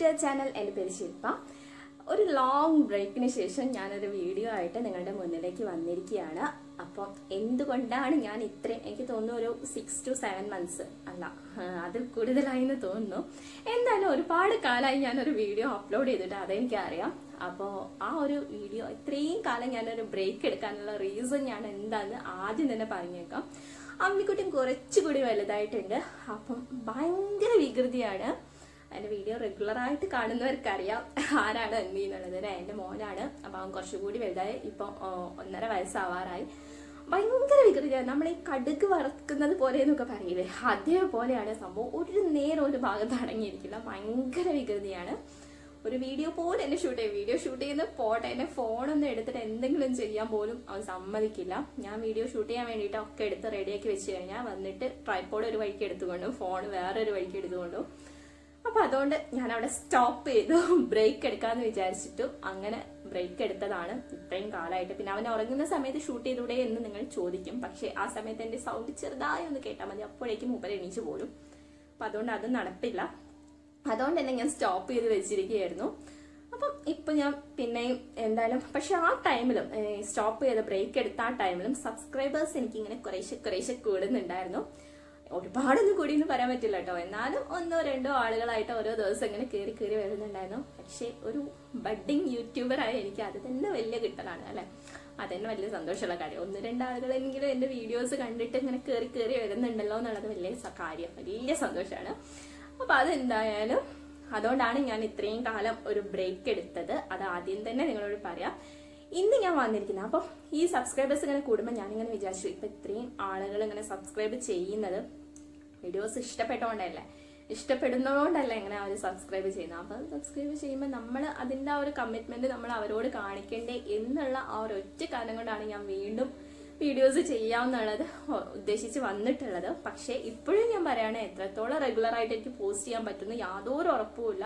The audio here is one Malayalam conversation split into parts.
ടു ചാനൽ എൻ്റെ പേര് ശില്പ ഒരു ലോങ് ബ്രേക്കിന് ശേഷം ഞാനൊരു വീഡിയോ ആയിട്ട് നിങ്ങളുടെ മുന്നിലേക്ക് വന്നിരിക്കുകയാണ് അപ്പം എന്തുകൊണ്ടാണ് ഞാൻ ഇത്രയും എനിക്ക് തോന്നുന്നു ഒരു സിക്സ് ടു സെവൻ മന്ത്സ് അല്ല ആ, അതിൽ കൂടുതലായി എന്ന് തോന്നുന്നു എന്തായാലും ഒരുപാട് കാലമായി ഞാനൊരു വീഡിയോ അപ്ലോഡ് ചെയ്തിട്ട് അതെനിക്കറിയാം അപ്പോൾ ആ ഒരു വീഡിയോ ഇത്രയും കാലം ഞാനൊരു ബ്രേക്ക് എടുക്കാനുള്ള റീസൺ ഞാൻ എന്താണെന്ന് ആദ്യം തന്നെ പറഞ്ഞേക്കാം അമ്മിക്കുട്ടിയും കുറച്ചുകൂടി വലുതായിട്ടുണ്ട് അപ്പം ഭയങ്കര വികൃതിയാണ് എൻ്റെ വീഡിയോ റെഗുലറായിട്ട് കാണുന്നവർക്കറിയാം ആരാണ് എന്ത് എന്നുള്ളത് അല്ലേ എൻ്റെ മോനാണ് അപ്പം അവൻ കുറച്ചുകൂടി വലുതായി ഇപ്പം ആ, ഒന്നര വയസ്സാവാറായി ഭയങ്കര വികൃതിയാണ് നമ്മൾ ഈ കടുക് വറക്കുന്നത് പോലെ എന്നൊക്കെ പറയില്ലേ അതേപോലെയാണ് സംഭവം ഒരു നേരം ഒരു ഭാഗത്ത് അടങ്ങിയിരിക്കില്ല ഭയങ്കര വികൃതിയാണ് ഒരു വീഡിയോ പോലും എന്നെ ഷൂട്ട് ചെയ്യും വീഡിയോ ഷൂട്ട് ചെയ്യുന്ന പോട്ടെ എന്നെ ഫോണൊന്നും എടുത്തിട്ട് എന്തെങ്കിലും ചെയ്യാൻ പോലും അവൻ സമ്മതിക്കില്ല ഞാൻ വീഡിയോ ഷൂട്ട് ചെയ്യാൻ വേണ്ടിയിട്ട് ഒക്കെ എടുത്ത് റെഡിയാക്കി വെച്ച് കഴിഞ്ഞാൽ വന്നിട്ട് ട്രൈപ്പോഡ് ഒരു വഴിക്ക് എടുത്തുകൊണ്ടും ഫോൺ വേറൊരു വഴിക്ക് എടുത്തുകൊണ്ടും അപ്പൊ അതുകൊണ്ട് ഞാൻ അവിടെ സ്റ്റോപ്പ് ചെയ്തു ബ്രേക്ക് എടുക്കാന്ന് വിചാരിച്ചിട്ടു അങ്ങനെ ബ്രേക്ക് എടുത്തതാണ് ഇത്രയും കാലമായിട്ട് പിന്നെ അവൻ ഉറങ്ങുന്ന സമയത്ത് ഷൂട്ട് ചെയ്തൂടെ എന്ന് നിങ്ങൾ ചോദിക്കും പക്ഷെ ആ സമയത്ത് എന്റെ സൗണ്ട് ചെറുതായി ഒന്ന് കേട്ടാൽ മതി അപ്പോഴേക്കും മൂപ്പർ എണീച്ചു പോരും അപ്പൊ അതുകൊണ്ട് അത് നടപ്പില്ല അതുകൊണ്ട് തന്നെ ഞാൻ സ്റ്റോപ്പ് ചെയ്ത് വെച്ചിരിക്കുകയായിരുന്നു അപ്പം ഇപ്പൊ ഞാൻ പിന്നെയും എന്തായാലും പക്ഷെ ആ ടൈമിലും സ്റ്റോപ്പ് ചെയ്ത് ബ്രേക്ക് എടുത്ത ആ ടൈമിലും സബ്സ്ക്രൈബേഴ്സ് എനിക്ക് ഇങ്ങനെ കുറേശ്ശെ കുറേശ്ശെ കൂടുന്നുണ്ടായിരുന്നു ഒരുപാടൊന്നും കൂടിയെന്ന് പറയാൻ പറ്റില്ല കേട്ടോ എന്നാലും ഒന്നോ രണ്ടോ ആളുകളായിട്ട് ഓരോ ദിവസം ഇങ്ങനെ കയറി കയറി വരുന്നുണ്ടായിരുന്നു പക്ഷെ ഒരു ബഡ്ഡിങ് യൂട്യൂബറായ എനിക്ക് അത് തന്നെ വലിയ കിട്ടലാണ് അല്ലെ അതന്നെ വലിയ സന്തോഷമുള്ള കാര്യം ഒന്ന് രണ്ടാളുകളെങ്കിലും എന്റെ വീഡിയോസ് കണ്ടിട്ട് ഇങ്ങനെ കയറി കയറി വരുന്നുണ്ടല്ലോ എന്നുള്ളത് വലിയ സ- കാര്യം വലിയ സന്തോഷമാണ് അപ്പൊ അതെന്തായാലും അതുകൊണ്ടാണ് ഞാൻ ഇത്രയും കാലം ഒരു ബ്രേക്ക് എടുത്തത് അത് ആദ്യം തന്നെ നിങ്ങളോട് പറയാം ഇന്ന് ഞാൻ വന്നിരിക്കുന്നത് അപ്പം ഈ സബ്സ്ക്രൈബേഴ്സ് ഇങ്ങനെ കൂടുമ്പോൾ ഞാനിങ്ങനെ വിചാരിച്ചു ഇപ്പൊ ഇത്രയും ആളുകൾ ഇങ്ങനെ സബ്സ്ക്രൈബ് ചെയ്യുന്നത് വീഡിയോസ് ഇഷ്ടപ്പെട്ടോണ്ടല്ലേ ഇഷ്ടപ്പെടുന്നതുകൊണ്ടല്ല ഇങ്ങനെ അവർ സബ്സ്ക്രൈബ് ചെയ്യുന്നത് അപ്പൊ സബ്സ്ക്രൈബ് ചെയ്യുമ്പോൾ നമ്മൾ അതിന്റെ ആ ഒരു കമ്മിറ്റ്മെന്റ് നമ്മൾ അവരോട് കാണിക്കണ്ടേ എന്നുള്ള ആ ഒരു ഒറ്റ കാരണം കൊണ്ടാണ് ഞാൻ വീണ്ടും വീഡിയോസ് ചെയ്യാമെന്നുള്ളത് ഉദ്ദേശിച്ച് വന്നിട്ടുള്ളത് പക്ഷേ ഇപ്പോഴും ഞാൻ പറയാണ് എത്രത്തോളം റെഗുലർ ആയിട്ട് എനിക്ക് പോസ്റ്റ് ചെയ്യാൻ പറ്റുന്ന യാതൊരു ഉറപ്പുമില്ല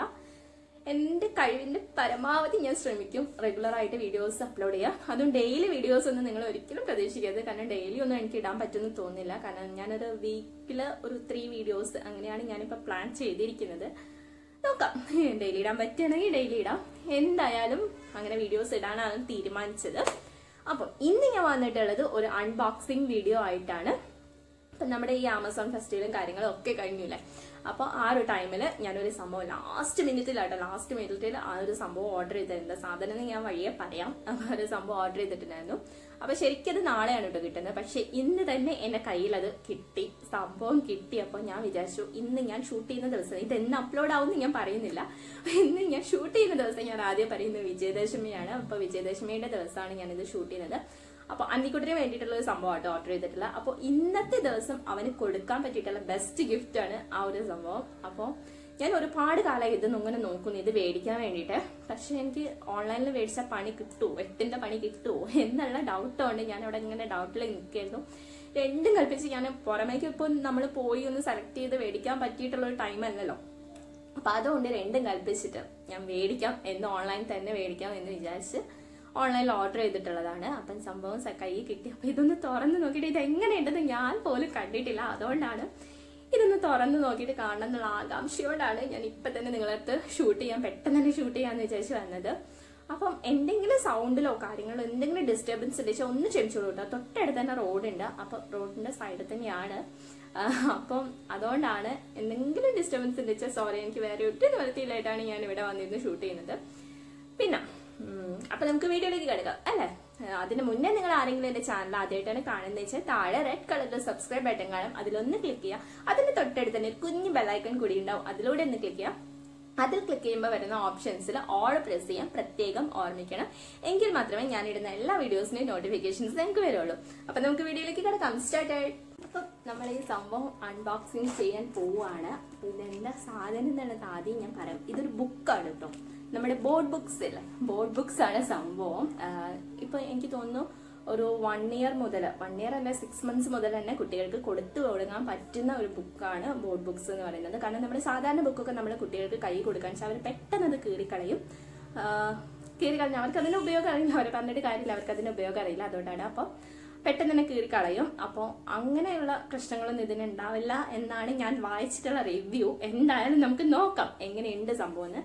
എന്റെ കഴിവിന്റെ പരമാവധി ഞാൻ ശ്രമിക്കും റെഗുലർ ആയിട്ട് വീഡിയോസ് അപ്ലോഡ് ചെയ്യാം അതും ഡെയിലി വീഡിയോസ് ഒന്നും നിങ്ങൾ ഒരിക്കലും പ്രതീക്ഷിക്കരുത് കാരണം ഡെയിലി ഒന്നും എനിക്ക് ഇടാൻ പറ്റുമെന്ന് തോന്നുന്നില്ല കാരണം ഞാനൊരു വീക്കിൽ ഒരു ത്രീ വീഡിയോസ് അങ്ങനെയാണ് ഞാനിപ്പോൾ പ്ലാൻ ചെയ്തിരിക്കുന്നത് നോക്കാം ഡെയിലി ഇടാൻ പറ്റുകയാണെങ്കിൽ ഡെയിലി ഇടാം എന്തായാലും അങ്ങനെ വീഡിയോസ് ഇടാനാണ് തീരുമാനിച്ചത് അപ്പം ഇന്ന് ഞാൻ വന്നിട്ടുള്ളത് ഒരു അൺബോക്സിംഗ് വീഡിയോ ആയിട്ടാണ് അപ്പം നമ്മുടെ ഈ ആമസോൺ ഫെസ്റ്റിവലും കാര്യങ്ങളും ഒക്കെ കഴിഞ്ഞില്ലേ അപ്പോൾ ആ ഒരു ടൈമിൽ ഞാനൊരു സംഭവം ലാസ്റ്റ് മിനിറ്റിലാട്ടോ ലാസ്റ്റ് മിനിറ്റിൽ ആ ഒരു സംഭവം ഓർഡർ ചെയ്തിട്ടുണ്ട് സാധനം എന്ന് ഞാൻ വഴിയെ പറയാം അപ്പോൾ ഒരു സംഭവം ഓർഡർ ചെയ്തിട്ടുണ്ടായിരുന്നു അപ്പോൾ ശരിക്കും അത് നാളെയാണ് കേട്ടോ കിട്ടുന്നത് പക്ഷെ ഇന്ന് തന്നെ എൻ്റെ കയ്യിൽ അത് കിട്ടി സംഭവം കിട്ടി അപ്പോൾ ഞാൻ വിചാരിച്ചു ഇന്ന് ഞാൻ ഷൂട്ട് ചെയ്യുന്ന ദിവസം ഇത് എന്ന് അപ്ലോഡ് ആവുമെന്ന് ഞാൻ പറയുന്നില്ല ഇന്ന് ഞാൻ ഷൂട്ട് ചെയ്യുന്ന ദിവസം ഞാൻ ആദ്യം പറയുന്നത് വിജയദശമിയാണ് അപ്പോൾ വിജയദശമിയുടെ ദിവസമാണ് ഞാനിത് ഷൂട്ട് ചെയ്യുന്നത് അപ്പൊ അന്നിക്കുട്ടിന് വേണ്ടിയിട്ടുള്ള ഒരു സംഭവമായിട്ട് ഓർഡർ ചെയ്തിട്ടുള്ള അപ്പോൾ ഇന്നത്തെ ദിവസം അവന് കൊടുക്കാൻ പറ്റിയിട്ടുള്ള ബെസ്റ്റ് ഗിഫ്റ്റ് ആണ് ആ ഒരു സംഭവം അപ്പോൾ ഞാൻ ഒരുപാട് കാലമായി ഇത് ഇങ്ങനെ നോക്കുന്നു ഇത് മേടിക്കാൻ വേണ്ടിയിട്ട് പക്ഷെ എനിക്ക് ഓൺലൈനിൽ മേടിച്ച പണി കിട്ടുമോ എട്ടിന്റെ പണി കിട്ടുമോ എന്നുള്ള ഡൗട്ട് കൊണ്ട് ഞാൻ അവിടെ ഇങ്ങനെ ഡൗട്ടിൽ നിൽക്കായിരുന്നു രണ്ടും കൽപ്പിച്ച് ഞാൻ പുറമേക്ക് ഇപ്പോൾ നമ്മൾ പോയി ഒന്ന് സെലക്ട് ചെയ്ത് മേടിക്കാൻ പറ്റിയിട്ടുള്ള ഒരു ടൈം അല്ലല്ലോ അപ്പൊ അതുകൊണ്ട് രണ്ടും കൽപ്പിച്ചിട്ട് ഞാൻ മേടിക്കാം എന്ന് ഓൺലൈൻ തന്നെ മേടിക്കാം എന്ന് വിചാരിച്ച് ഓൺലൈനിൽ ഓർഡർ ചെയ്തിട്ടുള്ളതാണ് അപ്പം സംഭവം സ- കയ്യിൽ കിട്ടി അപ്പൊ ഇതൊന്ന് തുറന്ന് നോക്കിയിട്ട് ഇത് എങ്ങനെയുണ്ടെന്ന് ഞാൻ പോലും കണ്ടിട്ടില്ല അതുകൊണ്ടാണ് ഇതൊന്ന് തുറന്ന് നോക്കിയിട്ട് കാണണം എന്നുള്ള ആകാംക്ഷയോടാണ് ഞാൻ ഇപ്പൊ തന്നെ നിങ്ങളടുത്ത് ഷൂട്ട് ചെയ്യാൻ പെട്ടെന്ന് തന്നെ ഷൂട്ട് ചെയ്യാന്ന് വിചാരിച്ച് വന്നത് അപ്പം എന്തെങ്കിലും സൗണ്ടിലോ കാര്യങ്ങളോ എന്തെങ്കിലും ഡിസ്റ്റർബൻസ് ഉണ്ടെച്ചാൽ ഒന്ന് ക്ഷമിച്ചോളൂ കേട്ടോ തൊട്ടടുത്ത് തന്നെ റോഡുണ്ട് അപ്പൊ റോഡിന്റെ സൈഡിൽ തന്നെയാണ് ആ, അപ്പം അതുകൊണ്ടാണ് എന്തെങ്കിലും ഡിസ്റ്റർബൻസ് ഉണ്ടെച്ചാൽ സോറി എനിക്ക് വേറെ ഒറ്റ നിവൃത്തിയിലായിട്ടാണ് ഞാൻ ഇവിടെ വന്നിരുന്ന് ഷൂട്ട് ചെയ്യുന്നത് പിന്നെ ഉം, അപ്പൊ നമുക്ക് വീഡിയോയിലേക്ക് കിടക്കാം അല്ലേ ആ, അതിന് മുന്നേ നിങ്ങൾ ആരെങ്കിലും എന്റെ ചാനൽ ആദ്യമായിട്ടാണ് കാണുന്നത് വെച്ചാൽ താഴെ റെഡ് കളറിൽ സബ്സ്ക്രൈബ് ബട്ടൺ കാണും അതിലൊന്ന് ക്ലിക്ക് ചെയ്യുക അതിന് തൊട്ടടുത്ത് തന്നെ ഒരു കുഞ്ഞു ബെല്ലൈക്കൺ കൂടി ഉണ്ടാവും അതിലൂടെ ഒന്ന് ക്ലിക്ക് ചെയ്യുക അതിൽ ക്ലിക്ക് ചെയ്യുമ്പോൾ വരുന്ന ഓപ്ഷൻസിൽ ഓൾ പ്രസ് ചെയ്യാൻ പ്രത്യേകം ഓർമ്മിക്കണം എങ്കിൽ മാത്രമേ ഞാൻ ഇടുന്ന എല്ലാ വീഡിയോസിന്റെയും നോട്ടിഫിക്കേഷൻസ് നിങ്ങൾക്ക് വരുള്ളൂ അപ്പൊ നമുക്ക് വീഡിയോയിലേക്ക് കിടക്കാം സ്റ്റാർട്ട് അപ്പൊ നമ്മൾ ഈ സംഭവം അൺബോക്സിങ് ചെയ്യാൻ പോവാണ് അപ്പൊ ഇതെന്താ സാധനം എന്നുള്ളത് ആദ്യം ഞാൻ പറയാം ഇതൊരു ബുക്കാണ് കേട്ടോ നമ്മുടെ ബോർഡ് ബുക്സ് ഇല്ലേ ബോർഡ് ബുക്സ് ആണ് സംഭവം ആഹ് ഇപ്പൊ എനിക്ക് തോന്നുന്നു ഒരു വൺ ഇയർ മുതൽ വൺ ഇയർ അല്ല സിക്സ് മന്ത്സ് മുതൽ തന്നെ കുട്ടികൾക്ക് കൊടുത്തു തുടങ്ങാൻ പറ്റുന്ന ഒരു ബുക്കാണ് ബോർഡ് ബുക്സ് എന്ന് പറയുന്നത് കാരണം നമ്മുടെ സാധാരണ ബുക്കൊക്കെ നമ്മൾ കുട്ടികൾക്ക് കൈ കൊടുക്കാൻ വെച്ചാൽ അവർ പെട്ടെന്ന് അത് കീറിക്കളയും ആഹ് കീറിക്കളഞ്ഞ അവർക്ക് അതിന് ഉപയോഗം അറിയില്ല അവർ പറഞ്ഞിട്ട് കാര്യമില്ല അവർക്ക് അതിന് ഉപയോഗം അറിയില്ല അതുകൊണ്ടാണ് അപ്പോൾ പെട്ടെന്ന് തന്നെ കീറിക്കളയും അപ്പോൾ അങ്ങനെയുള്ള പ്രശ്നങ്ങളൊന്നും ഇതിന് ഉണ്ടാവില്ല എന്നാണ് ഞാൻ വായിച്ചിട്ടുള്ള റിവ്യൂ എന്തായാലും നമുക്ക് നോക്കാം എങ്ങനെയുണ്ട് സംഭവം എന്ന്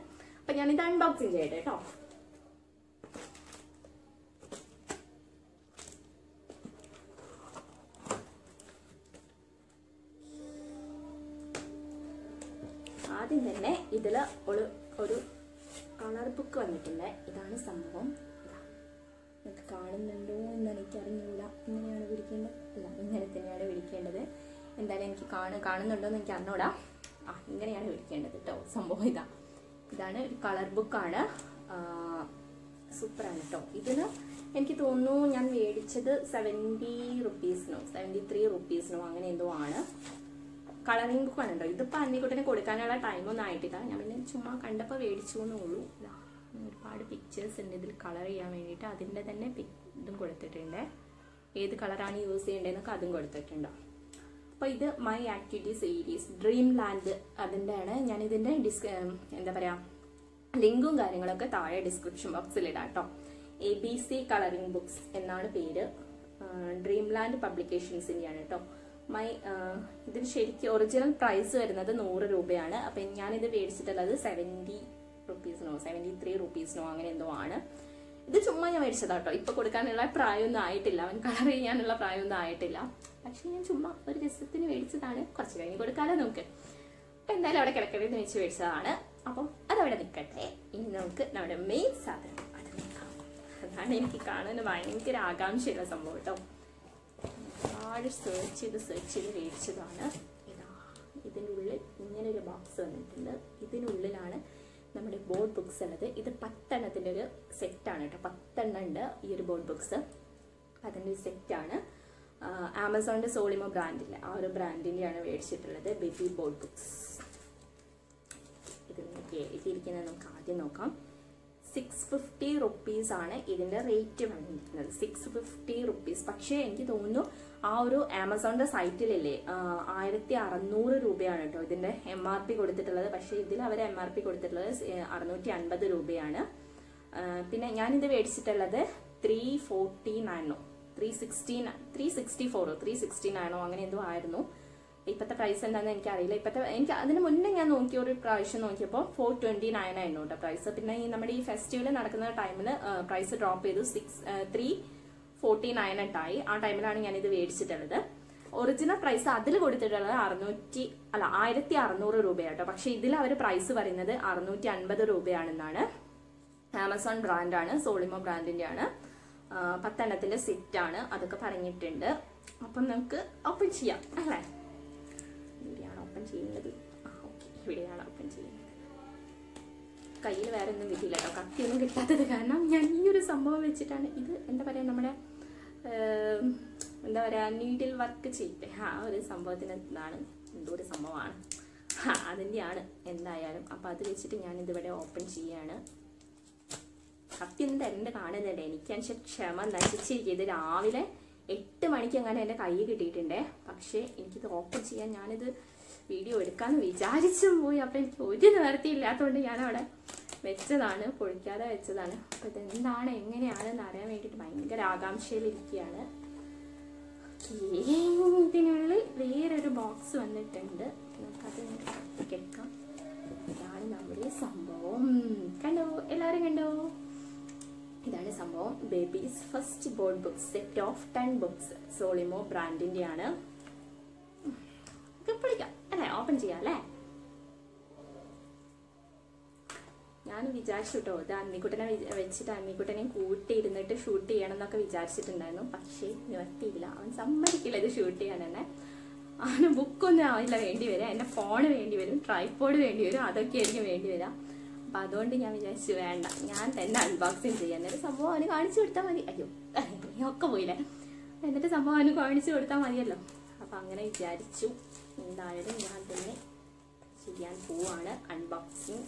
അപ്പൊ ഞാനിത് അൺബോക്സിങ് ചെയ്യട്ടെ കേട്ടോ ആദ്യം തന്നെ ഇതിൽ ഒരു ഒരു കളർ ബുക്ക് വന്നിട്ടുണ്ട് ഇതാണ് സംഭവം ഇതാ. നിങ്ങൾക്ക് കാണുന്നുണ്ടോ എന്ന് എനിക്ക് അറിഞ്ഞൂല ഇങ്ങനെയാണ് പിടിക്കേണ്ടത് അല്ല ഇങ്ങനെ തന്നെയാണ് പിടിക്കേണ്ടത് എന്തായാലും എനിക്ക് കാണു കാണുന്നുണ്ടോ എന്ന് എനിക്ക് അറിഞ്ഞൂടാ ആ ഇങ്ങനെയാണ് പിടിക്കേണ്ടത് കേട്ടോ സംഭവം ഇതാ ഇതാണ് ഒരു കളർ ബുക്കാണ് സൂപ്പറാണ് കേട്ടോ ഇതിന് എനിക്ക് തോന്നുന്നു ഞാൻ മേടിച്ചത് സെവൻറ്റി റുപ്പീസിനോ സെവൻറ്റി ത്രീ റുപ്പീസിനോ അങ്ങനെ എന്തോ ആണ് കളറിംഗ് ബുക്ക് ആണ് കേട്ടോ ഇതിപ്പോൾ അന്നിക്കുട്ടനെ കൊടുക്കാനുള്ള ടൈമൊന്നും ആയിട്ടില്ല ഞാൻ പിന്നെ ചുമ്മാ കണ്ടപ്പോൾ മേടിച്ചു എന്നേ ഉള്ളൂ ഇതാ, ഒരുപാട് പിക്ചേഴ്സ് ഉണ്ട് ഇതിൽ കളർ ചെയ്യാൻ വേണ്ടിയിട്ട് അതിൻ്റെ തന്നെ പിക് ഇതും കൊടുത്തിട്ടുണ്ട് ഏത് കളറാണ് യൂസ് ചെയ്യേണ്ടതെന്നൊക്കെ അതും കൊടുത്തിട്ടുണ്ട് അപ്പോൾ ഇത് my activity series dream land അതിൻ്റെയാണ് ഞാൻ ഇതിൻ്റെ ഡിസ്ക എന്താ പറയുക ലിങ്കും കാര്യങ്ങളൊക്കെ താഴെ ഡിസ്ക്രിപ്ഷൻ ബോക്സിൽ ഇടാം കേട്ടോ A B C colouring books എന്നാണ് പേര് ഡ്രീം ലാൻഡ് പബ്ലിക്കേഷൻസിൻ്റെയാണ് കേട്ടോ മൈ ഇതിന് ശരിക്കും ഒറിജിനൽ പ്രൈസ് വരുന്നത് നൂറ് രൂപയാണ് അപ്പം ഞാനിത് മേടിച്ചിട്ടുള്ളത് സെവൻറ്റി റുപ്പീസിനോ സെവൻറ്റി ത്രീ റുപ്പീസിനോ അങ്ങനെ എന്തോ ആണ് ഇത് ചുമ്മാ ഞാൻ മേടിച്ചതാ കേട്ടോ ഇപ്പൊ കൊടുക്കാനുള്ള പ്രായമൊന്നും ആയിട്ടില്ല അവൻ കളർ ചെയ്യാനുള്ള പ്രായമൊന്നും ആയിട്ടില്ല പക്ഷെ ഞാൻ ചുമ്മാ ഒരു രസത്തിന് മേടിച്ചതാണ് കുറച്ച് കഴിഞ്ഞ് കൊടുക്കാലോ നമുക്ക് അപ്പൊ എന്തായാലും അവിടെ കിടക്കടയിൽ വെച്ച് മേടിച്ചതാണ് അപ്പം അതവിടെ നിൽക്കട്ടെ ഇനി നമുക്ക് നമ്മുടെ മെയിൻ സാധനം അത് നോക്കാം അതാണ് എനിക്ക് കാണാൻ ഭയങ്കര ആകാംക്ഷയുള്ള സംഭവം കേട്ടോ ഒരുപാട് സെർച്ച് ചെയ്ത് സെർച്ച് ചെയ്ത് മേടിച്ചതാണ് ഇതാ ഇതിൻ്റെ ഉള്ളിൽ ഇങ്ങനെ ഒരു ബോക്സ് വന്നിട്ടുണ്ട് ഇതിനുള്ളിലാണ് നമ്മുടെ ബോർഡ് ബുക്സ് ഉള്ളത് ഇത് പത്തെണ്ണത്തിൻ്റെ ഒരു സെറ്റാണ് കേട്ടോ പത്തെണ്ണം ഉണ്ട് ഈ ഒരു ബോർഡ് ബുക്സ് അതിൻ്റെ ഒരു സെറ്റാണ് ആമസോണിൻ്റെ സോളിമോ ബ്രാൻഡില്ലേ ആ ഒരു ബ്രാൻഡിൻ്റെയാണ് മേടിച്ചിട്ടുള്ളത് ബേബി ബോർഡ് ബുക്സ് ഇത് നിങ്ങൾക്ക് എഴുതിയിരിക്കുന്നത് നമുക്ക് ആദ്യം നോക്കാം സിക്സ് ഫിഫ്റ്റി റുപ്പീസ് ആണ് ഇതിന്റെ റേറ്റ് വന്നിരിക്കുന്നത് സിക്സ് ഫിഫ്റ്റി റുപ്പീസ് പക്ഷേ എനിക്ക് തോന്നുന്നു ആ ഒരു ആമസോണിന്റെ സൈറ്റിലല്ലേ ആയിരത്തി അറുന്നൂറ് രൂപയാണ് കേട്ടോ ഇതിന്റെ എം ആർ പി കൊടുത്തിട്ടുള്ളത് പക്ഷേ ഇതിൽ അവർ എം ആർ പി കൊടുത്തിട്ടുള്ളത് അറുന്നൂറ്റി അൻപത് രൂപയാണ് ആ, പിന്നെ ഞാനിത് മേടിച്ചിട്ടുള്ളത് ത്രീ ഫോർട്ടി നയനോ ത്രീ സിക്സ്റ്റി ത്രീ സിക്സ്റ്റി ഫോറോ ത്രീ സിക്സ്റ്റി നയനോ അങ്ങനെ എന്തോ ആയിരുന്നു ഇപ്പോഴത്തെ പ്രൈസ് എന്താണെന്ന് എനിക്കറിയില്ല ഇപ്പോഴത്തെ എനിക്ക് അതിന് മുന്നേ ഞാൻ നോക്കിയ ഒരു പ്രാവശ്യം നോക്കിയപ്പോൾ ഫോർ ട്വന്റി നയൻ ആയിരുന്നു കേട്ടോ പ്രൈസ് പിന്നെ ഈ നമ്മുടെ ഈ ഫെസ്റ്റിവൽ നടക്കുന്ന ടൈമിൽ പ്രൈസ് ഡ്രോപ്പ് ചെയ്തു സിക്സ് ത്രീ ഫോർട്ടി നയൻ ആയി ആ ടൈമിലാണ് ഞാൻ ഇത് മേടിച്ചിട്ടുള്ളത് ഒറിജിനൽ പ്രൈസ് അതിൽ കൊടുത്തിട്ടുള്ളത് അറുന്നൂറ്റി അല്ല ആയിരത്തി അറുന്നൂറ് രൂപയാട്ടോ പക്ഷെ ഇതിൽ അവർ പ്രൈസ് പറയുന്നത് അറുന്നൂറ്റി അൻപത് രൂപയാണെന്നാണ് ആമസോൺ ബ്രാൻഡാണ് സോളിമോ ബ്രാൻഡിന്റെ ആണ് ആ, പത്തെണ്ണത്തിന്റെ സെറ്റ് ആണ് അതൊക്കെ പറഞ്ഞിട്ടുണ്ട് അപ്പം നമുക്ക് ഓപ്പൺ ചെയ്യാം അല്ലേ ഇവിടെയാണ് ഓപ്പൺ ചെയ്യുന്നത് ആ ഓക്കെ ഇവിടെയാണ് ഓപ്പൺ ചെയ്യുന്നത് കയ്യിൽ വേറെ ഒന്നും കിട്ടിയില്ല കേട്ടോ കത്തിയൊന്നും കിട്ടാത്തത് കാരണം ഞാൻ ഈ ഒരു സംഭവം വെച്ചിട്ടാണ് ഇത് എന്താ പറയുക നമ്മുടെ ഏം, എന്താ പറയുക നീഡിൽ വർക്ക് ചെയ്യില്ലേ ആ ഒരു സംഭവത്തിന് ഇതാണ് എന്തോ ഒരു സംഭവമാണ് ആ അതിൻ്റെയാണ് എന്തായാലും അപ്പം അത് വെച്ചിട്ട് ഞാൻ ഇതിവിടെ ഓപ്പൺ ചെയ്യാണ് കത്തിയൊന്നും തരേണ്ട കാണുന്നുണ്ട് എനിക്ക് ക്ഷമ നശിച്ചിരിക്കും ഇത് രാവിലെ എട്ട് മണിക്ക് അങ്ങനെ എൻ്റെ കൈ കിട്ടിയിട്ടുണ്ടേ പക്ഷേ എനിക്കിത് ഓപ്പൺ ചെയ്യാൻ ഞാനിത് വീഡിയോ എടുക്കാമെന്ന് വിചാരിച്ചും പോയി അപ്പം എനിക്ക് ഒരു നിവർത്തി ഇല്ലാത്തതുകൊണ്ട് ഞാനവിടെ വെച്ചതാണ് പൊളിക്കാതെ വെച്ചതാണ് അപ്പം ഇതെന്താണ് എങ്ങനെയാണെന്ന് അറിയാൻ വേണ്ടിയിട്ട് ഭയങ്കര ആകാംക്ഷയിലിരിക്കുകയാണ് ഓക്കേ. ഇതിനുള്ളിൽ വേറൊരു ബോക്സ് വന്നിട്ടുണ്ട് നമുക്കത് ഇങ്ങോട്ട് കേൾക്കാം ഇതാണ് നമ്മുടെ സംഭവം കണ്ടോ എല്ലാവരും കണ്ടോ ഇതാണ് സംഭവം babies first board books set of ten books Solimo ബ്രാൻഡിന്റെയാണ് പൊളിക്കാം അല്ലേ ഓപ്പൺ ചെയ്യാം അല്ലേ ഞാൻ വിചാരിച്ചു കേട്ടോ ഇത് അന്നിക്കുട്ടനെ വിച- വെച്ചിട്ട് അന്നിക്കുട്ടനെ കൂട്ടി ഇരുന്നിട്ട് ഷൂട്ട് ചെയ്യണം എന്നൊക്കെ വിചാരിച്ചിട്ടുണ്ടായിരുന്നു പക്ഷേ നിവർത്തിയില്ല അവൻ സമ്മതിക്കില്ല ഇത് ഷൂട്ട് ചെയ്യാൻ തന്നെ അവന് ബുക്കൊന്നും ആവില്ല വേണ്ടി വരിക എൻ്റെ ഫോൺ വേണ്ടി വരും ട്രൈപ്പോഡ് വേണ്ടി വരും അതൊക്കെ ആയിരിക്കും വേണ്ടി വരിക അപ്പം അതുകൊണ്ട് ഞാൻ വിചാരിച്ചു വേണ്ട ഞാൻ തന്നെ അൺബോക്സിങ് ചെയ്യാം എന്നിട്ട് സംഭവം അവന് കാണിച്ചു കൊടുത്താൽ മതി അയ്യോ ഒക്കെ പോയില്ലേ എന്നിട്ട് സംഭവം അവന് കാണിച്ചു കൊടുത്താൽ മതിയല്ലോ അപ്പം അങ്ങനെ വിചാരിച്ചു എന്തായാലും ഞാൻ തന്നെ ചെയ്യാൻ പോവാണ് അൺബോക്സിങ്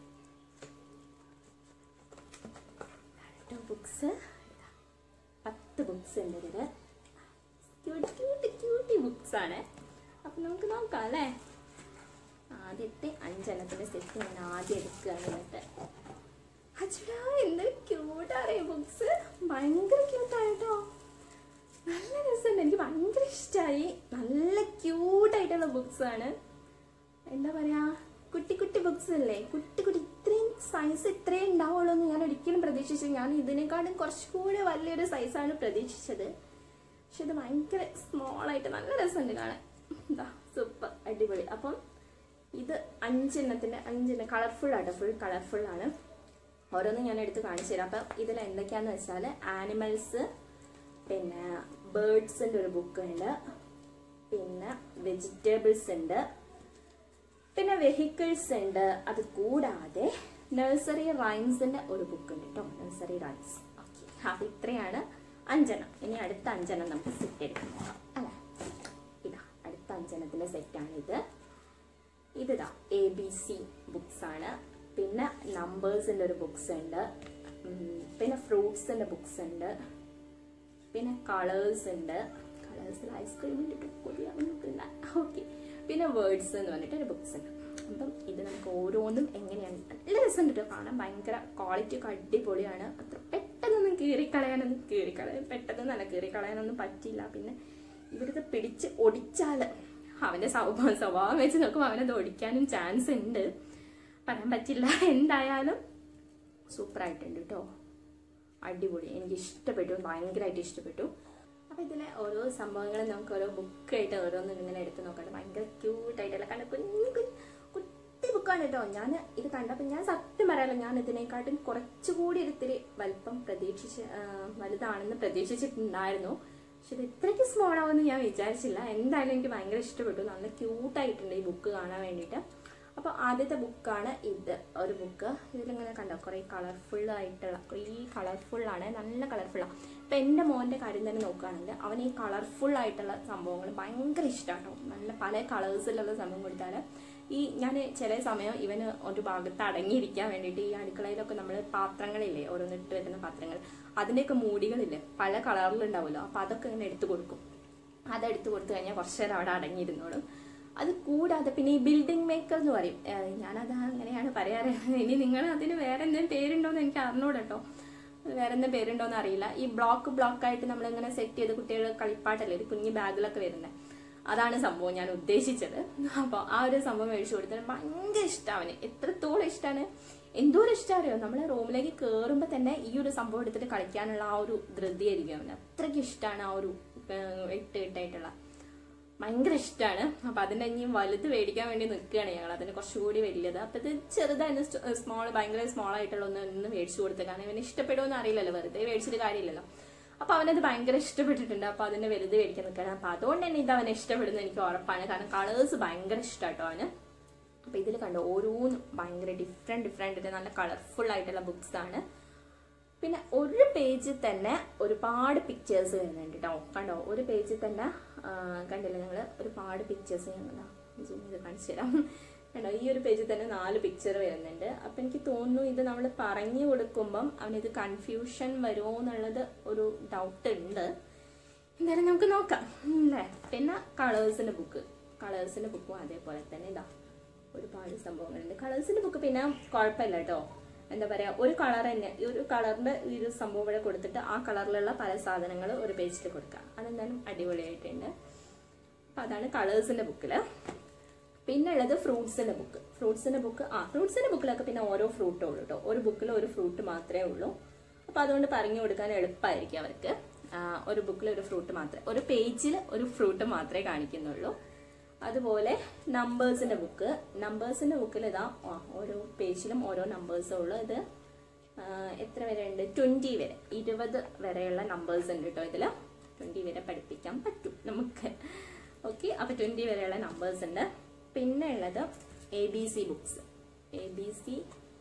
ബുക്സ് പത്ത് ബുക്സ് ഉണ്ട് ഇതിൽ ക്യൂട്ട് ക്യൂട്ട് ക്യൂട്ടി ബുക്സ് ആണ് അപ്പം നമുക്ക് നോക്കാം അല്ലേ ആദ്യത്തെ അഞ്ചെണ്ണത്തിന്റെ സെറ്റ് ഞാൻ ആദ്യം എടുക്കുകയാണ് എന്നിട്ട് അച്ഛടാ എന്ത് ക്യൂട്ടാണ് ഈ ബുക്സ് ഭയങ്കര ക്യൂട്ടാണ് കേട്ടോ നല്ല രസമുണ്ട് എനിക്ക് ഭയങ്കര ഇഷ്ടമായി നല്ല ക്യൂട്ടായിട്ടുള്ള ബുക്സ് ആണ് എന്താ പറയാ കുട്ടി കുട്ടി ബുക്സ് അല്ലേ കുട്ടി കുട്ടി ഇത്രയും സൈസ് ഇത്രേ ഉണ്ടാവുള്ളൂ എന്ന് ഞാൻ ഒരിക്കലും പ്രതീക്ഷിച്ചു ഞാൻ ഇതിനേക്കാളും കുറച്ചുകൂടി വലിയൊരു സൈസാണ് പ്രതീക്ഷിച്ചത് പക്ഷെ ഇത് ഭയങ്കര സ്മോൾ ആയിട്ട് നല്ല രസമുണ്ട് കാണാൻ എന്താ സൂപ്പർ അടിപൊളി അപ്പം ഇത് അഞ്ചെണ്ണത്തിന്റെ അഞ്ചെണ്ണം കളർഫുൾ ആട്ടോ ഫുൾ കളർഫുൾ ആണ് ഓരോന്നും ഞാൻ എടുത്ത് കാണിച്ചു തരാം അപ്പം ഇതിൽ എന്തൊക്കെയാന്ന് വെച്ചാൽ ആനിമൽസ് പിന്നെ ബേർഡ്സിന്റെ ഒരു ബുക്ക് ഉണ്ട് പിന്നെ വെജിറ്റബിൾസ് ഉണ്ട് പിന്നെ വെഹിക്കിൾസ് ഉണ്ട് അത് കൂടാതെ നഴ്സറി റൈംസിന്റെ ഒരു ബുക്ക് ഉണ്ട് കേട്ടോ നഴ്സറി റൈംസ് ഓക്കെ അപ്പൊ ഇത്രയാണ് അഞ്ചെണ്ണം ഇനി അടുത്ത അഞ്ചെണ്ണം നമുക്ക് സെറ്റ് എടുക്കാം അല്ലേ ഇതാ അടുത്ത അഞ്ചെണ്ണത്തിന്റെ സെറ്റാണ് ഇത് ഇതിതാ എ ബി സി ബുക്സ് ആണ് പിന്നെ നമ്പേഴ്സിന്റെ ഒരു ബുക്സ് ഉണ്ട് ഉം, പിന്നെ ഫ്രൂട്ട്സിന്റെ ബുക്സ് ഉണ്ട് പിന്നെ കളേഴ്സ് ഉണ്ട് കളേഴ്സിൽ ഐസ്ക്രീം ഇട്ടിട്ട് കൊതിയാവുന്നില്ല ഓക്കെ പിന്നെ വേർഡ്സ് എന്ന് പറഞ്ഞിട്ട് ഒരു ബുക്സ് ഉണ്ട് അപ്പം ഇത് നമുക്ക് ഓരോന്നും എങ്ങനെയാണ് നല്ല രസമുണ്ട് കേട്ടോ കാണാൻ ഭയങ്കര ക്വാളിറ്റി ഒക്കെ അടിപൊളിയാണ് അത്ര പെട്ടെന്നൊന്നും കീറിക്കളയാനൊന്നും കീറിക്കളയാൻ പെട്ടെന്ന് നല്ല കീറിക്കളയാനൊന്നും പറ്റില്ല പിന്നെ ഇവിടുത്തെ പിടിച്ച് ഒടിച്ചാൽ അവന്റെ സ്വഭാവം സ്വഭാവം വെച്ച് നോക്കുമ്പോൾ അവനത് ഒടിക്കാനും ചാൻസ് ഉണ്ട് പറയാൻ പറ്റില്ല എന്തായാലും സൂപ്പർ ആയിട്ടുണ്ട് കേട്ടോ അടിപൊളി എനിക്ക് ഇഷ്ടപ്പെട്ടു ഭയങ്കരമായിട്ട് ഇഷ്ടപ്പെട്ടു അപ്പൊ ഇതിലെ ഓരോ സംഭവങ്ങളും നമുക്ക് ഓരോ ബുക്കായിട്ട് ഓരോന്നും ഇങ്ങനെ എടുത്ത് നോക്കാം ഭയങ്കര ക്യൂട്ടായിട്ടുള്ള കണ്ട കുഞ്ഞു കുഞ്ഞു കുട്ടി ബുക്കാണ് കേട്ടോ ഞാൻ ഇത് കണ്ടപ്പോൾ ഞാൻ സത്യം പറയാലോ ഞാൻ ഇതിനെക്കാട്ടും കുറച്ചുകൂടി ഒരിത്തിരി വലിപ്പം പ്രതീക്ഷിച്ച് ആ, വലുതാണെന്ന് പ്രതീക്ഷിച്ചിട്ടുണ്ടായിരുന്നു പക്ഷെ ഇത് ഇത്രയ്ക്ക് സ്മോൾ ആവുമെന്ന് ഞാൻ വിചാരിച്ചില്ല എന്തായാലും എനിക്ക് ഭയങ്കര ഇഷ്ടപ്പെട്ടു നല്ല ക്യൂട്ടായിട്ടുണ്ട് ഈ ബുക്ക് കാണാൻ വേണ്ടിയിട്ട് അപ്പോൾ ആദ്യത്തെ ബുക്കാണ് ഇത് ഒരു ബുക്ക് ഇതിലിങ്ങനെ കണ്ടോ കുറേ കളർഫുൾ ആയിട്ടുള്ള കുറേ കളർഫുൾ ആണ് നല്ല കളർഫുള്ളാണ് ഇപ്പം എൻ്റെ മോൻ്റെ കാര്യം തന്നെ നോക്കുകയാണെങ്കിൽ അവൻ ഈ കളർഫുൾ ആയിട്ടുള്ള സംഭവങ്ങൾ ഭയങ്കര ഇഷ്ടമാണ് നല്ല പല കളേഴ്സിലുള്ള സംഭവം കൊടുത്താൽ ഈ ഞാൻ ചില സമയം ഇവന് ഒരു ഭാഗത്ത് അടങ്ങിയിരിക്കാൻ വേണ്ടിയിട്ട് ഈ അടുക്കളയിലൊക്കെ നമ്മൾ പാത്രങ്ങളില്ലേ ഓരോന്നിട്ട് വരുന്ന പാത്രങ്ങൾ അതിൻ്റെയൊക്കെ മൂടികളില്ലേ പല കളറിലുണ്ടാവുമല്ലോ അപ്പോൾ അതൊക്കെ ഇങ്ങനെ എടുത്തു കൊടുക്കും അതെടുത്ത് കൊടുത്തു കഴിഞ്ഞാൽ കുറച്ച് നേരം അവിടെ അടങ്ങിയിരുന്നോളും അത് കൂടാതെ പിന്നെ ഈ ബിൽഡിംഗ് മേക്കർ എന്ന് പറയും ഏഹ് ഞാനത് അങ്ങനെയാണ് പറയാറ് ഇനി നിങ്ങൾ അതിന് വേറെ എന്തെങ്കിലും പേരുണ്ടോന്ന് എനിക്ക് അറിഞ്ഞൂടെ കേട്ടോ വേറെ എന്തെങ്കിലും പേരുണ്ടോന്ന് അറിയില്ല ഈ ബ്ലോക്ക് ബ്ലോക്ക് ആയിട്ട് നമ്മളിങ്ങനെ സെറ്റ് ചെയ്ത് കുട്ടികൾ കളിപ്പാട്ടല്ലേ ഒരു കുഞ്ഞു ബാഗിലൊക്കെ വരുന്നത് അതാണ് സംഭവം ഞാൻ ഉദ്ദേശിച്ചത് അപ്പോൾ ആ ഒരു സംഭവം മേടിച്ചു കൊടുത്തത് ഭയങ്കര ഇഷ്ടം അവന് എത്രത്തോളം ഇഷ്ടമാണ് എന്തോരം ഇഷ്ടം അറിയോ നമ്മളെ റൂമിലേക്ക് കയറുമ്പോൾ തന്നെ ഈ ഒരു സംഭവം എടുത്തിട്ട് കളിക്കാനുള്ള ആ ഒരു ധൃതിയായിരിക്കും അവന് അത്രയ്ക്ക് ഇഷ്ടമാണ് ആ ഒരു ഏഹ്, ഇട്ട് ഇട്ടായിട്ടുള്ള ഭയങ്കര ഇഷ്ടമാണ് അപ്പൊ അതിന്റെ ഇനി വലുത് മേടിക്കാൻ വേണ്ടി നിൽക്കുകയാണ് ഞങ്ങൾ അതിന് കുറച്ചുകൂടി വലിയത് അപ്പൊ ഇത് ചെറുതായിരുന്നു സ്മോൾ ഭയങ്കര സ്മോൾ ആയിട്ടുള്ള ഒന്ന് ഒന്ന് മേടിച്ചു കൊടുത്തത് കാരണം ഇവന് ഇഷ്ടപ്പെടുമെന്ന് അറിയില്ലല്ലോ വെറുതെ മേടിച്ചിട്ട് കാര്യമില്ലല്ലോ അപ്പൊ അവനത് ഭയങ്കര ഇഷ്ടപ്പെട്ടിട്ടുണ്ട് അപ്പൊ അതിന്റെ വലുത് മേടിക്കാൻ നിൽക്കണം അപ്പൊ അതുകൊണ്ട് തന്നെ ഇത് അവനെ ഇഷ്ടപ്പെടുന്നത് എനിക്ക് ഉറപ്പാണ് കാരണം കളേഴ്സ് ഭയങ്കര ഇഷ്ടമാട്ടോ അവന് അപ്പൊ ഇതിൽ കണ്ടോ ഓരോന്നും ഭയങ്കര ഡിഫറെന്റ് ഡിഫറെന്റ് നല്ല കളർഫുൾ ആയിട്ടുള്ള ബുക്സ് ആണ് പിന്നെ ഒരു പേജിൽ തന്നെ ഒരുപാട് പിക്ചേഴ്സ് വരുന്നുണ്ട് കേട്ടോ കണ്ടോ ഒരു പേജിൽ തന്നെ ആ, കണ്ടില്ലേ ഞങ്ങൾ ഒരുപാട് പിക്ചേഴ്സ് ഞങ്ങൾ സൂം ചെയ്ത് കാണിച്ചു തരാം കണ്ടോ ഈ ഒരു പേജിൽ തന്നെ നാല് പിക്ചർ വരുന്നുണ്ട് അപ്പം എനിക്ക് തോന്നുന്നു ഇത് നമ്മൾ പറഞ്ഞു കൊടുക്കുമ്പം അവനിത് കൺഫ്യൂഷൻ വരുമോ എന്നുള്ളത് ഒരു ഡൗട്ട് ഉണ്ട് എന്തായാലും നമുക്ക് നോക്കാം അല്ലേ പിന്നെ കളേഴ്സിന്റെ ബുക്ക് കളേഴ്സിന്റെ ബുക്കും അതേപോലെ തന്നെ ഇതാ ഒരുപാട് സംഭവങ്ങളുണ്ട് കളേഴ്സിന്റെ ബുക്ക് പിന്നെ കുഴപ്പമില്ല കേട്ടോ എന്താ പറയാ ഒരു കളർ തന്നെ ഈ ഒരു കളറിന്റെ ഈ ഒരു സംഭവം ഇവിടെ കൊടുത്തിട്ട് ആ കളറിലുള്ള പല സാധനങ്ങൾ ഒരു പേജിൽ കൊടുക്കാം അതെന്തായാലും അടിപൊളിയായിട്ടുണ്ട് അപ്പൊ അതാണ് കളേഴ്സിന്റെ ബുക്കില് പിന്നെ ഉള്ളത് ഫ്രൂട്ട്സിന്റെ ബുക്ക് ഫ്രൂട്ട്സിന്റെ ബുക്ക് ആ ഫ്രൂട്ട്സിന്റെ ബുക്കിലൊക്കെ പിന്നെ ഓരോ ഫ്രൂട്ടേ ഉള്ളൂ കേട്ടോ ഒരു ബുക്കിൽ ഒരു ഫ്രൂട്ട് മാത്രമേ ഉള്ളൂ അപ്പൊ അതുകൊണ്ട് പറഞ്ഞു കൊടുക്കാൻ എളുപ്പമായിരിക്കും അവർക്ക് ആ, ഒരു ബുക്കിൽ ഒരു ഫ്രൂട്ട് മാത്രമേ ഒരു പേജിൽ ഒരു ഫ്രൂട്ട് മാത്രമേ കാണിക്കുന്നുള്ളൂ അതുപോലെ നമ്പേഴ്സിന്റെ ബുക്ക് നമ്പേഴ്സിന്റെ ബുക്കിൽ ഇതാ ആ, ഓരോ പേജിലും ഓരോ നമ്പേഴ്സേ ഉള്ളൂ ഇത് ആ, എത്ര വരെ ഉണ്ട് ട്വന്റി വരെ ഇരുപത് വരെയുള്ള നമ്പേഴ്സ് ഉണ്ട് കേട്ടോ ഇതിൽ ട്വന്റി വരെ പഠിപ്പിക്കാൻ പറ്റും നമുക്ക് ഓക്കെ അപ്പൊ ട്വന്റി വരെയുള്ള നമ്പേഴ്സ് ഉണ്ട് പിന്നെ ഉള്ളത് A B C books A B C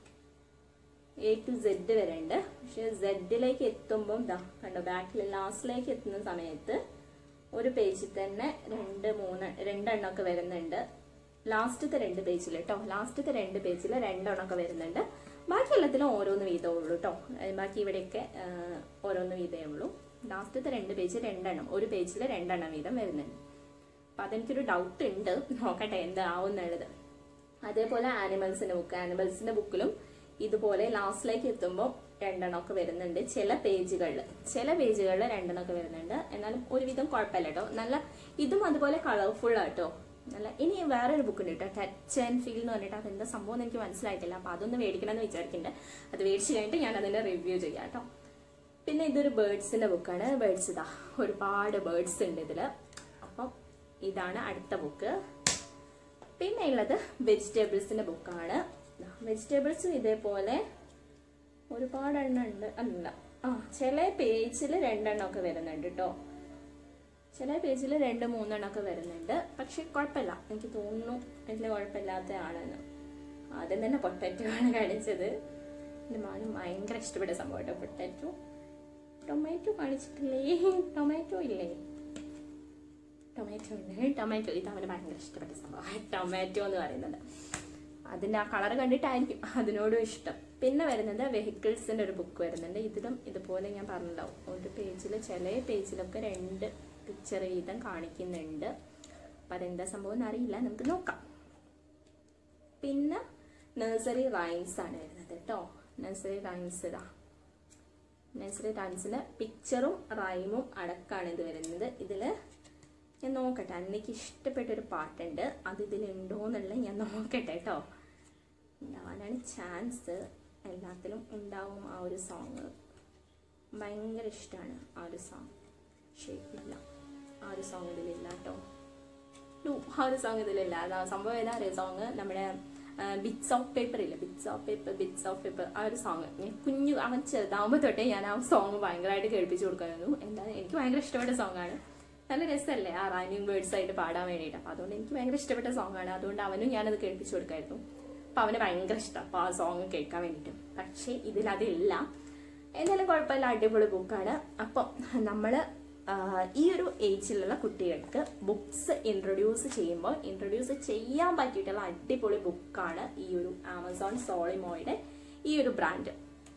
A to Z വരെ ഉണ്ട് പക്ഷെ സെഡിലേക്ക് എത്തുമ്പം ദാ കണ്ടോ ബാക്കിൽ ലാസ്റ്റിലേക്ക് എത്തുന്ന സമയത്ത് ഒരു പേജിൽ തന്നെ രണ്ട് മൂന്ന് രണ്ടെണ്ണമൊക്കെ വരുന്നുണ്ട് ലാസ്റ്റത്തെ രണ്ട് പേജിൽ കേട്ടോ ലാസ്റ്റത്തെ രണ്ട് പേജിൽ രണ്ടെണ്ണമൊക്കെ വരുന്നുണ്ട് ബാക്കി എല്ലാത്തിലും ഓരോന്ന് വീതമേ ഉള്ളൂ കേട്ടോ ബാക്കി ഇവിടെയൊക്കെ ആ, ഓരോന്ന് വീതമേ ഉള്ളൂ ലാസ്റ്റത്തെ രണ്ട് പേജ് രണ്ടെണ്ണം ഒരു പേജിൽ രണ്ടെണ്ണം വീതം വരുന്നുണ്ട് അപ്പൊ അതെനിക്കൊരു ഡൗട്ട് ഉണ്ട് നോക്കട്ടെ എന്താവും എന്നുള്ളത് അതേപോലെ ആനിമൽസിന്റെ ബുക്ക് ആനിമൽസിന്റെ ബുക്കിലും ഇതുപോലെ ലാസ്റ്റിലേക്ക് എത്തുമ്പോൾ രണ്ടെണ്ണമൊക്കെ വരുന്നുണ്ട് ചില പേജുകളിൽ ചില പേജുകളിൽ രണ്ടെണ്ണമൊക്കെ വരുന്നുണ്ട് എന്നാലും ഒരുവിധം കുഴപ്പമില്ല കേട്ടോ നല്ല ഇതും അതുപോലെ കളർഫുൾ ആട്ടോ നല്ല ഇനി വേറൊരു ബുക്ക് ഉണ്ട് കേട്ടോ ടച്ച് ആൻഡ് ഫീൽ എന്ന് പറഞ്ഞിട്ട് അതെന്താ സംഭവം എന്ന് എനിക്ക് മനസ്സിലായിട്ടില്ല അപ്പോൾ അതൊന്ന് മേടിക്കണം എന്ന് വിചാരിക്കുന്നുണ്ട് അത് മേടിച്ച് കഴിഞ്ഞിട്ട് ഞാൻ അതിൻ്റെ റിവ്യൂ ചെയ്യാം കേട്ടോ പിന്നെ ഇതൊരു ബേർഡ്സിൻ്റെ ബുക്കാണ് ബേർഡ്സ് ഇതാ ഒരുപാട് ബേർഡ്സ് ഉണ്ട് ഇതിൽ അപ്പം ഇതാണ് അടുത്ത ബുക്ക് പിന്നെ ഉള്ളത് വെജിറ്റബിൾസിൻ്റെ ബുക്കാണ് വെജിറ്റബിൾസും ഇതേപോലെ ഒരുപാട് എണ്ണം ഉണ്ട് അല്ല ആ ചില പേജിൽ രണ്ടെണ്ണമൊക്കെ വരുന്നുണ്ട് കേട്ടോ ചില പേജിൽ രണ്ട് മൂന്നെണ്ണമൊക്കെ വരുന്നുണ്ട് പക്ഷെ കുഴപ്പമില്ല എനിക്ക് തോന്നുന്നു വലിയ കുഴപ്പമില്ലാത്തതാണെന്ന് ആദ്യം തന്നെ പൊട്ടാറ്റോ ആണ് കാണിച്ചത് എൻ്റെ മാനും ഭയങ്കര ഇഷ്ടപ്പെട്ട സംഭവം കേട്ടോ പൊട്ടാറ്റോ ടൊമാറ്റോ കാണിച്ചിട്ടില്ലേ ടൊമാറ്റോ ഇല്ലേ ടൊമാറ്റോ ഉണ്ട് ടൊമാറ്റോ ഇത് അവന് ഭയങ്കര ഇഷ്ടപ്പെട്ട സംഭവം ടൊമാറ്റോ എന്ന് പറയുന്നത് അതിൻ്റെ ആ കളർ കണ്ടിട്ടായിരിക്കും അതിനോടും ഇഷ്ടം പിന്നെ വരുന്നത് വെഹിക്കിൾസിൻ്റെ ഒരു ബുക്ക് വരുന്നുണ്ട് ഇതിലും ഇതുപോലെ ഞാൻ പറഞ്ഞല്ലോ ഒരു പേജിൽ ചില പേജിലൊക്കെ രണ്ട് പിക്ചർ വീതം കാണിക്കുന്നുണ്ട് അപ്പം അതെന്താ സംഭവം എന്ന് അറിയില്ല നമുക്ക് നോക്കാം പിന്നെ നഴ്സറി റൈംസ് ആണ് വരുന്നത് കേട്ടോ നഴ്സറി റൈംസ് ഇതാ നഴ്സറി റൈംസിന് പിക്ചറും റൈമും അടക്കമാണ് ഇത് വരുന്നത് ഇതിൽ ഞാൻ നോക്കട്ടെ അന്നേക്ക് ഇഷ്ടപ്പെട്ടൊരു പാട്ടുണ്ട് അത് ഇതിലുണ്ടോ എന്നുള്ളത് ഞാൻ നോക്കട്ടെ കേട്ടോ ഉണ്ടാവാനാണ് ചാൻസ് എല്ലാത്തിലും ഉണ്ടാവും ആ ഒരു സോങ് ഭയങ്കര ഇഷ്ടമാണ് ആ ഒരു സോങ് പക്ഷേ ഇല്ല ആ ഒരു സോങ് ഇതിലില്ല കേട്ടോ ഡു ആ ഒരു സോങ് ഇതിലില്ല അതാ സംഭവം ഏതാ അറിയോ സോങ് നമ്മുടെ ബിറ്റ്സ് ഓഫ് പേപ്പർ ഇല്ല bits of paper bits of paper ആ ഒരു സോങ് ഞാൻ കുഞ്ഞു അവൻ ചെറുതാവുമ്പോൾ തൊട്ടേ ഞാൻ ആ സോങ് ഭയങ്കരമായിട്ട് കേൾപ്പിച്ചു കൊടുക്കായിരുന്നു എന്താ എനിക്ക് ഭയങ്കര ഇഷ്ടപ്പെട്ട സോങ്ങാണ് നല്ല രസമല്ലേ ആ റൈമിങ് വേർഡ്സ് ആയിട്ട് പാടാൻ വേണ്ടിയിട്ട് അപ്പോൾ അതുകൊണ്ട് എനിക്ക് ഭയങ്കര ഇഷ്ടപ്പെട്ട സോങ്ങാണ് അതുകൊണ്ട് അവനും ഞാനത് കേൾപ്പിച്ചു കൊടുക്കായിരുന്നു അപ്പോൾ അവന് ഭയങ്കര ഇഷ്ടം അപ്പോൾ ആ സോങ് കേൾക്കാൻ വേണ്ടിയിട്ട് പക്ഷേ ഇതിലതില്ല എന്നാലും കുഴപ്പമില്ല അടിപൊളി ബുക്കാണ് അപ്പം നമ്മൾ ഈ ഒരു ഏജിലുള്ള കുട്ടികൾക്ക് ബുക്സ് ഇൻട്രൊഡ്യൂസ് ചെയ്യുമ്പോൾ ഇൻട്രൊഡ്യൂസ് ചെയ്യാൻ പറ്റിയിട്ടുള്ള അടിപൊളി ബുക്കാണ് ഈ ഒരു ആമസോൺ സോളിമോയുടെ ഈ ഒരു brand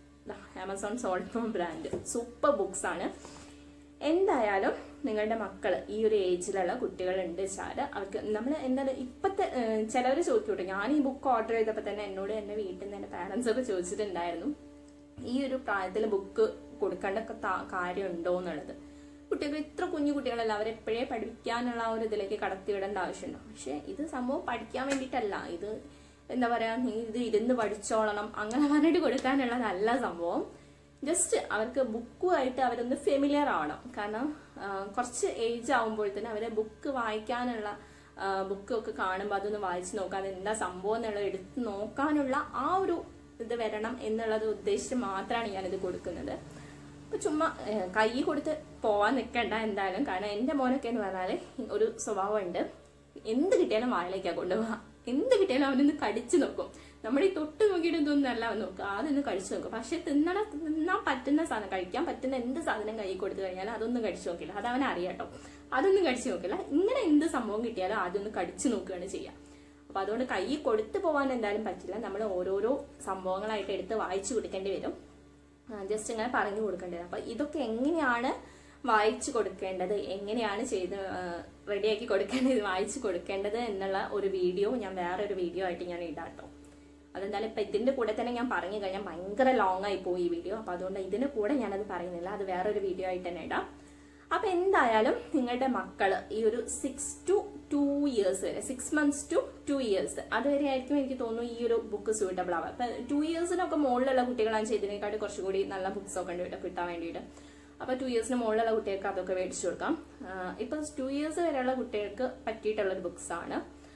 Amazon Solimo brand super books ആണ് എന്തായാലും നിങ്ങളുടെ മക്കൾ ഈ ഒരു ഏജിലുള്ള കുട്ടികളുണ്ട് വെച്ചാൽ അവർക്ക് നമ്മൾ എന്താണ് ഇപ്പോഴത്തെ ചിലവർ ചോദിക്കൂട്ടോ ഞാൻ ഈ ബുക്ക് ഓർഡർ ചെയ്തപ്പോൾ തന്നെ എന്നോട് എൻ്റെ വീട്ടിൽ നിന്ന് എൻ്റെ പാരൻസ് ഒക്കെ ചോദിച്ചിട്ടുണ്ടായിരുന്നു ഈ ഒരു പ്രായത്തിൽ ബുക്ക് കൊടുക്കേണ്ട കാര്യമുണ്ടോ എന്നുള്ളത് കുട്ടികൾ ഇത്ര കുഞ്ഞു കുട്ടികളല്ല അവരെപ്പോഴേ പഠിക്കാനുള്ള ആ ഒരു ഇതിലേക്ക് കടത്തിവിടേണ്ട ആവശ്യമുണ്ടോ പക്ഷെ ഇത് സംഭവം പഠിക്കാൻ വേണ്ടിയിട്ടല്ല ഇത് എന്താ പറയാ നീ ഇത് ഇരുന്ന് പഠിച്ചോളണം അങ്ങനെ പറഞ്ഞിട്ട് കൊടുക്കാനുള്ളതല്ല സംഭവം ജസ്റ്റ് അവർക്ക് ബുക്കുമായിട്ട് അവരൊന്ന് ഫെമിലിയർ ആവണം കാരണം കുറച്ച് ഏജ് ആകുമ്പോഴത്തേന് അവരെ ബുക്ക് വായിക്കാനുള്ള ബുക്കൊക്കെ കാണുമ്പോൾ അതൊന്ന് വായിച്ച് നോക്കാം അതെന്താ സംഭവം എന്നുള്ളത് എടുത്ത് നോക്കാനുള്ള ആ ഒരു ഇത് വരണം എന്നുള്ളത് ഉദ്ദേശിച്ച് മാത്രമാണ് ഞാനിത് കൊടുക്കുന്നത് അപ്പൊ ചുമ്മാ കൈ കൊടുത്ത് പോവാൻ നിൽക്കണ്ട എന്തായാലും കാരണം എൻ്റെ മോനൊക്കെ എന്ന് പറഞ്ഞാൽ ഒരു സ്വഭാവമുണ്ട് എന്ത് കിട്ടിയാലും വായിലേക്കാ കൊണ്ടുപോവാ എന്ത് കിട്ടിയാലും അവനൊന്ന് കടിച്ചു നോക്കും നമ്മൾ ഈ തൊട്ട് നോക്കിയിട്ട് ഇതൊന്നല്ല അവൻ നോക്കുക അതൊന്ന് കഴിച്ചു നോക്കും പക്ഷെ തിന്നണ തിന്നാൻ പറ്റുന്ന സാധനം കഴിക്കാൻ പറ്റുന്ന എന്ത് സാധനം കൈ കൊടുത്തു കഴിഞ്ഞാൽ അതൊന്നും കടിച്ചു നോക്കില്ല അത് അവൻ അറിയാട്ടോ അതൊന്നും കടിച്ചു നോക്കില്ല ഇങ്ങനെ എന്ത് സംഭവം കിട്ടിയാലും അതൊന്ന് കടിച്ചു നോക്കുകയാണ് ചെയ്യുക അപ്പൊ അതുകൊണ്ട് കൈ കൊടുത്തു പോകാൻ എന്തായാലും പറ്റില്ല നമ്മൾ ഓരോരോ സംഭവങ്ങളായിട്ട് എടുത്ത് വായിച്ചു കൊടുക്കേണ്ടി വരും ജസ്റ്റ് ഇങ്ങനെ പറഞ്ഞു കൊടുക്കേണ്ടത് അപ്പൊ ഇതൊക്കെ എങ്ങനെയാണ് വായിച്ചു കൊടുക്കേണ്ടത് എങ്ങനെയാണ് ചെയ്ത് റെഡിയാക്കി കൊടുക്കേണ്ടത് വായിച്ചു കൊടുക്കേണ്ടത് എന്നുള്ള ഒരു വീഡിയോ ഞാൻ വേറെ ഒരു വീഡിയോ ആയിട്ട് ഞാൻ ഇടാട്ടോ അതെന്തായാലും ഇപ്പൊ ഇതിന്റെ കൂടെ തന്നെ ഞാൻ പറഞ്ഞു കഴിഞ്ഞാൽ ഭയങ്കര ലോങ് ആയി പോയി ഈ വീഡിയോ അപ്പൊ അതുകൊണ്ട് ഇതിന്റെ കൂടെ ഞാനത് പറയുന്നില്ല അത് വേറൊരു വീഡിയോ ആയിട്ട് തന്നെ ഇടാം അപ്പൊ എന്തായാലും നിങ്ങളുടെ മക്കള് ഈ ഒരു സിക്സ് ടു ടു ഇയേഴ്സ് വരെ six months to two years അതുവരെ ആയിരിക്കും എനിക്ക് തോന്നുന്നു ഈ ഒരു ബുക്ക് സൂട്ടബിൾ ആവുക അപ്പൊ ടു ഇയേഴ്സിനൊക്കെ മുകളിലുള്ള കുട്ടികളാണ് ചെയ്തതിനേക്കാട്ട് കുറച്ചുകൂടി നല്ല ബുക്സ് ഒക്കെ ഉണ്ട് കേട്ടോ കിട്ടാൻ വേണ്ടിയിട്ട് അപ്പൊ ടു ഇയേഴ്സിന് മുകളിലുള്ള കുട്ടികൾക്ക് അതൊക്കെ മേടിച്ചു കൊടുക്കാം ഇപ്പൊ ടു ഇയേഴ്സ് വരെയുള്ള കുട്ടികൾക്ക് പറ്റിയിട്ടുള്ള ഒരു ബുക്സ് ആണ്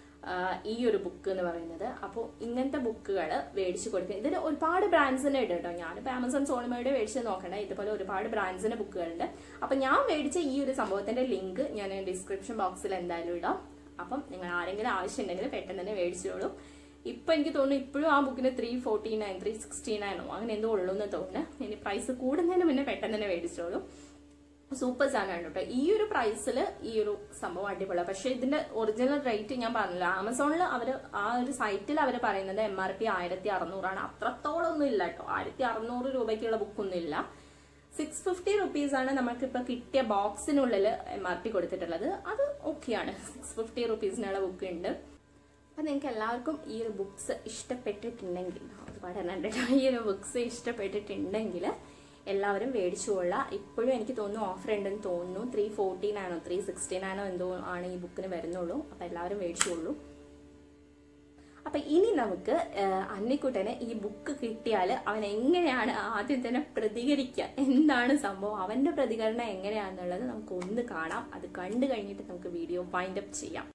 ഈ ഒരു ബുക്ക് എന്ന് പറയുന്നത് അപ്പോൾ ഇങ്ങനത്തെ ബുക്കുകൾ മേടിച്ചു കൊടുക്കുക ഇതിൽ ഒരുപാട് ബ്രാൻഡ്സിന്റെ ഉണ്ട് കേട്ടോ ഞാനിപ്പോൾ ആമസോൺ സോളിമയുടെ മേടിച്ച് നോക്കണ്ട ഇതുപോലെ ഒരുപാട് ബ്രാൻഡ്സിന്റെ ബുക്കുകളുണ്ട് അപ്പം ഞാൻ മേടിച്ച ഈ ഒരു സംഭവത്തിന്റെ ലിങ്ക് ഞാൻ ഡിസ്ക്രിപ്ഷൻ ബോക്സിൽ എന്തായാലും ഇടാം അപ്പം നിങ്ങൾ ആരെങ്കിലും ആവശ്യമുണ്ടെങ്കിൽ പെട്ടെന്ന് തന്നെ മേടിച്ചോളൂ ഇപ്പൊ എനിക്ക് തോന്നുന്നു ഇപ്പോഴും ആ ബുക്കിന് three forty nine three sixty നയനോ അങ്ങനെ എന്തോ ഉള്ളൂ എന്ന് തോന്നുന്നു ഇനി പ്രൈസ് കൂടുന്നതിന് മുന്നേ പെട്ടെന്ന് തന്നെ മേടിച്ചോളൂ സൂപ്പർ സാധനമാണ് കേട്ടോ ഈ ഒരു പ്രൈസിൽ ഈ ഒരു സംഭവം അടിപൊളിയാണ് പക്ഷെ ഇതിന്റെ ഒറിജിനൽ റേറ്റ് ഞാൻ പറഞ്ഞില്ല ആമസോണിൽ അവർ ആ ഒരു സൈറ്റിൽ അവർ പറയുന്നത് എം ആർ പി ആയിരത്തി അറുന്നൂറാണ് അത്രത്തോളം ഒന്നും ഇല്ല കേട്ടോ ആയിരത്തി അറുന്നൂറ് രൂപയ്ക്കുള്ള ബുക്കൊന്നും ഇല്ല സിക്സ് ഫിഫ്റ്റി റുപ്പീസ് ആണ് നമുക്കിപ്പോൾ കിട്ടിയ ബോക്സിനുള്ളിൽ എം ആർ പി കൊടുത്തിട്ടുള്ളത് അത് ഓക്കെയാണ് സിക്സ് ഫിഫ്റ്റി റുപ്പീസിനുള്ള ബുക്ക് ഉണ്ട് അപ്പം നിങ്ങൾക്ക് എല്ലാവർക്കും ഈ ഒരു ബുക്സ് ഇഷ്ടപ്പെട്ടിട്ടുണ്ടെങ്കിൽ ഒരുപാട് എണ്ണം ഈ ഒരു ബുക്സ് ഇഷ്ടപ്പെട്ടിട്ടുണ്ടെങ്കിൽ എല്ലാവരും മേടിച്ചുകൊള്ളുക ഇപ്പോഴും എനിക്ക് തോന്നുന്നു ഓഫർ ഉണ്ടെന്ന് തോന്നുന്നു ത്രീ ഫോർട്ടീൻ ആണോ ത്രീ സിക്സ്റ്റീൻ ആണോ എന്തോ ആണ് ഈ ബുക്കിന് വരുന്നുള്ളൂ അപ്പം എല്ലാവരും മേടിച്ചുകൊള്ളൂ അപ്പൊ ഇനി നമുക്ക് അന്നിക്കുട്ടന് ഈ ബുക്ക് കിട്ടിയാൽ അവൻ എങ്ങനെയാണ് ആദ്യം തന്നെ പ്രതികരിക്കുക എന്താണ് സംഭവം അവന്റെ പ്രതികരണം എങ്ങനെയാണെന്നുള്ളത് നമുക്ക് ഒന്ന് കാണാം അത് കണ്ടു കഴിഞ്ഞിട്ട് നമുക്ക് വീഡിയോ വൈൻഡ് അപ്പ് ചെയ്യാം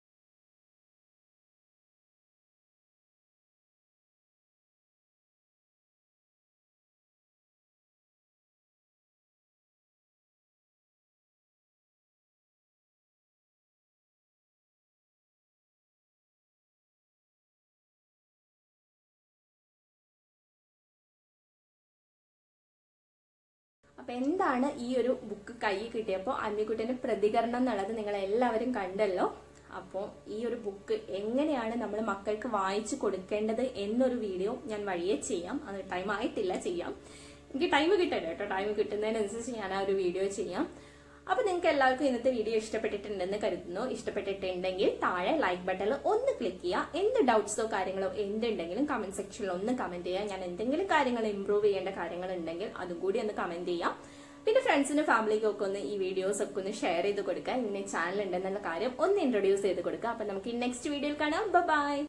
അപ്പൊ എന്താണ് ഈ ഒരു ബുക്ക് കൈ കിട്ടിയപ്പോൾ അന്നിക്കുട്ടിന്റെ പ്രതികരണം എന്നുള്ളത് നിങ്ങൾ എല്ലാവരും കണ്ടല്ലോ അപ്പോൾ ഈ ഒരു ബുക്ക് എങ്ങനെയാണ് നമ്മൾ മക്കൾക്ക് വായിച്ചു കൊടുക്കേണ്ടത് എന്നൊരു വീഡിയോ ഞാൻ വഴിയെ ചെയ്യാം അത് ടൈം ആയിട്ടില്ല ചെയ്യാം എനിക്ക് ടൈം കിട്ടട്ടെ കേട്ടോ ടൈം കിട്ടുന്നതിനനുസരിച്ച് ഞാൻ ആ ഒരു വീഡിയോ ചെയ്യാം അപ്പൊ നിങ്ങൾക്ക് എല്ലാവർക്കും ഇന്നത്തെ വീഡിയോ ഇഷ്ടപ്പെട്ടിട്ടുണ്ടെന്ന് കരുതുന്നു ഇഷ്ടപ്പെട്ടിട്ടുണ്ടെങ്കിൽ താഴെ ലൈക്ക് ബട്ടണിൽ ഒന്ന് ക്ലിക്ക് ചെയ്യുക എന്ത് ഡൗട്ട്സോ കാര്യങ്ങളോ എന്തുണ്ടെങ്കിലും കമന്റ് സെക്ഷനിൽ ഒന്ന് കമന്റ് ചെയ്യുക ഞാൻ എന്തെങ്കിലും കാര്യങ്ങൾ ഇമ്പ്രൂവ് ചെയ്യേണ്ട കാര്യങ്ങൾ ഉണ്ടെങ്കിൽ അതും കൂടി ഒന്ന് കമന്റ് ചെയ്യാം പിന്നെ ഫ്രണ്ട്സിനും ഫാമിലിക്കും ഒക്കെ ഒന്ന് ഈ വീഡിയോസ് ഒക്കെ ഒന്ന് ഷെയർ ചെയ്ത് കൊടുക്കുക ഇങ്ങനെ ചാനൽ ഉണ്ടെന്നുള്ള കാര്യം ഒന്ന് ഇൻട്രൊഡ്യൂസ് ചെയ്ത് കൊടുക്കുക അപ്പൊ നമുക്ക് നെക്സ്റ്റ് വീഡിയോയിൽ കാണാം ബൈ